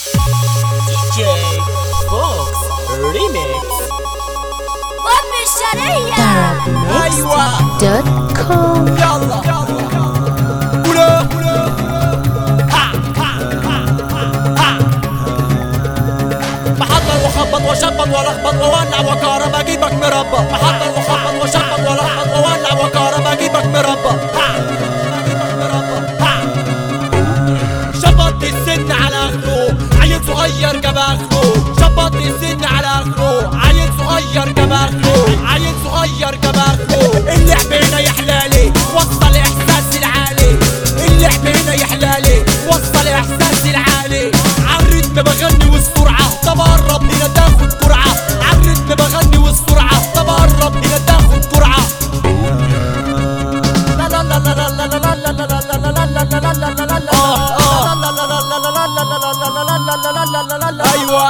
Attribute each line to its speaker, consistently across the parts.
Speaker 1: DJ Fox Remix
Speaker 2: وام الشرقية
Speaker 1: ايوه
Speaker 3: دوت كوم
Speaker 1: يلا قولوا ها ها ها ها بحضر وخبط وشبط ولخبط وولع وكهرب اجيبك مربى بحضر وخبط وشبط ولخبط وولع وكهرب اجيبك مربى ها اجيبك مربى ها شبط السن على اخره عيل صغير جاب اخره شبط السن على اخره عيل صغير جاب اخره عيل صغير جاب اخره اللعب هنا يحلالي وصل احساسي العالي اللعب هنا يحلالي وصل احساسي العالي عالريتم بغني والسرعه طب قرب هنا تاخد جرعه عالريتم بغني والسرعه طب قرب هنا تاخد جرعه لا لا لا لا لا لا لا لا لا لا لا لا لا لا لا لا لا لا ايوه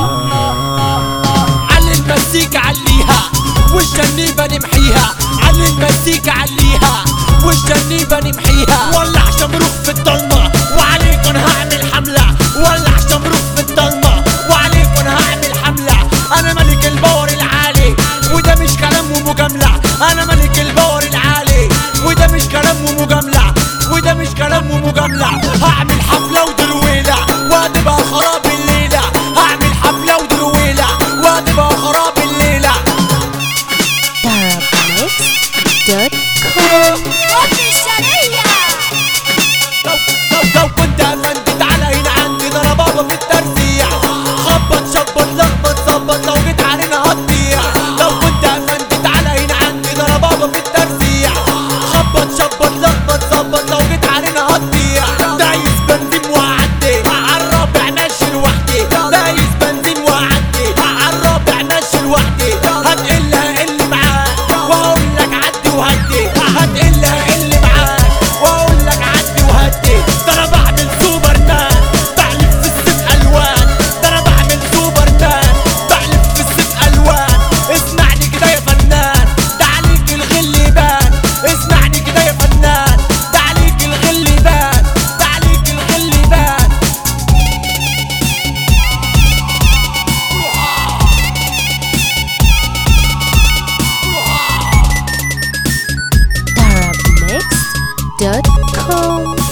Speaker 1: علي المزيكا عليها والجنيبة نمحيها علي المزيكا عليها والجنيبة نمحيها ولع شمروخ في الضلمة وعليكم هعمل حملة ولع شمروخ في الضلمة وعليكم هعمل حملة انا ملك الباور العالي وده مش كلام ومجاملة انا ملك الباور العالي وده مش كلام ومجاملة وده مش كلام ومجاملة هعمل حفلة ودرويلة وهتبقى خراب الليلة هعمل حفلة ودرويلة وهتبقى خراب الليلة
Speaker 3: دوت كوم
Speaker 2: وام الشرقية
Speaker 1: لو لو لو كنت افندي تعالى هنا عندنا انا بابا في الترزيع خبط شبط لخبط ظبط لو جيت علينا هتضيع لو كنت افندي تعالى هنا عندنا انا بابا في الترزيع خبط شبط لخبط ظبط لو جيت علينا هتضيع دايس بنزين وعدي عالرابع ماشي لوحدي دايس بنزين وعدي عالرابع ماشي لوحدي هتقل هقل معاك واقول لك عدي وهدي هتقل هقل معاك واقول لك عدي وهدي ده انا بعمل سوبر مان بحلف في السيف الوان ده انا بعمل سوبر مان بحلف في السيف الوان اسمعني كده يا فنان ده عليك الغل يبان اسمعني كده يا فنان ده عليك الغل يبان ده عليك الغل يبان
Speaker 3: دوت كوم